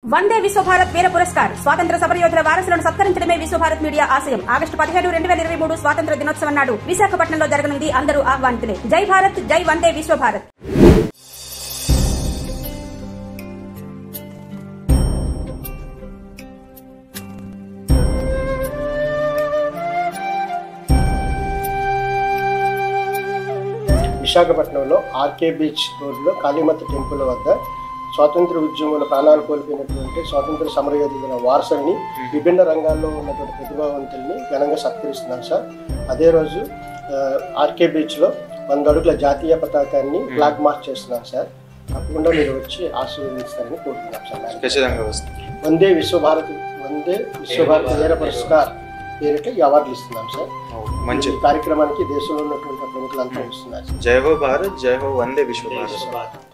వందే విశ్వభారత్ వీర పురస్కార్ స్వాతంత్ర సమరయోధుల వారసులను సత్కరించడమే విశ్వభారత్ మీడియా ఆశయం ఆగస్టు పదిహేడు రెండు వేల ఇరవై మూడు స్వాతంత్ర దినోత్సవం నాడు విశాఖపట్నంలో జరగనుంది అందరూ ఆహ్వానితులే జై భారత్ జై వందే విశ్వభారత్ విశాఖపట్నంలో ఆర్కే బీచ్ రోడ్లో కాళీమాత టెంపుల్ వద్ద స్వాతంత్ర ఉద్యమంలో ప్రాణాలు కోల్పోయినటువంటి స్వాతంత్ర సమరయోధుల వారసుల్ని విభిన్న రంగాల్లో ఉన్నటువంటి ప్రతిభావంతుల్ని ఘనంగా సత్కరిస్తున్నాం సార్ అదే రోజు ఆ, ఆర్కే బీచ్లో వంద అడుగుల జాతీయ పతాకాన్ని ఫ్లాగ్ మార్చ్ చేస్తున్నాం సార్ తప్పకుండా మీరు వచ్చి ఆశీర్వదిస్తారని కోరుతున్నాం సార్ ఖచ్చితంగా వస్తుంది వందే విశ్వభారత్ వందే విశ్వభారత వీర పురస్కార్ పేరిట ఈ అవార్డులు ఇస్తున్నాం సార్ మంచి ఈ కార్యక్రమానికి దేశంలో ఉన్నటువంటి ప్రముఖులంతా వస్తున్నారు సార్ జై హో భారత్ జై హో వందే విశ్వ భారత్ విశ్వభారత్